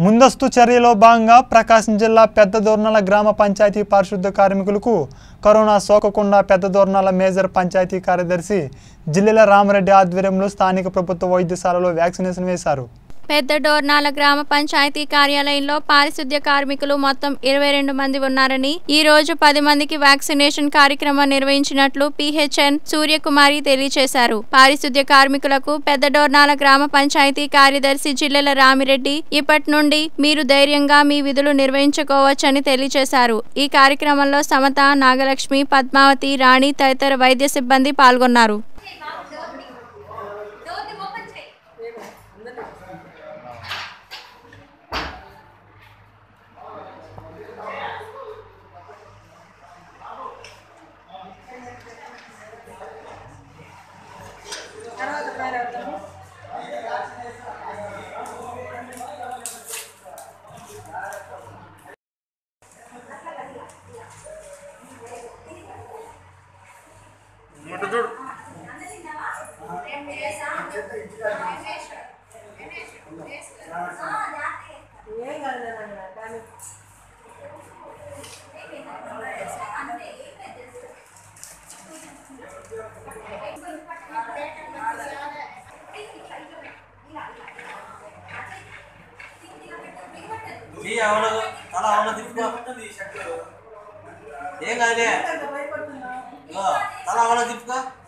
ముందస్తు చర్యలో భాగంగా ప్రకాశం జిల్లా పెద్ద దోర్నాల గ్రామ పంచాయతీ పారిశుద్ధ కార్మికులకు కరోనా సోకకుండా పెద్ద దోర్నాల మేజర్ పంచాయతీ కార్యదర్శి జిల్లెల రామరెడ్డి ఆధ్వర్యంలో స్థానిక ప్రభుత్వ వైద్యశాలలో వ్యాక్సినేషన్ వేశారు పెద్ద డోర్నాల గ్రామ పంచాయతీ కార్యాలయంలో పారిశుద్ధ్య కార్మికులు మొత్తం ఇరవై రెండు మంది ఉన్నారని ఈ రోజు పది మందికి వ్యాక్సినేషన్ కార్యక్రమం నిర్వహించినట్లు పిహెచ్ఎన్ సూర్యకుమారి తెలియజేశారు పారిశుద్ధ్య కార్మికులకు పెద్ద డోర్నాల గ్రామ పంచాయతీ కార్యదర్శి జిల్లెల రామిరెడ్డి ఇప్పటి నుండి మీరు ధైర్యంగా మీ విధులు నిర్వహించుకోవచ్చని తెలియజేశారు ఈ కార్యక్రమంలో సమత నాగలక్ష్మి పద్మావతి రాణి తదితర వైద్య సిబ్బంది పాల్గొన్నారు ఈ అవును తల అవును తిప్పుకో ఏం కాదులే ఇగో తల అవును తిప్పుకో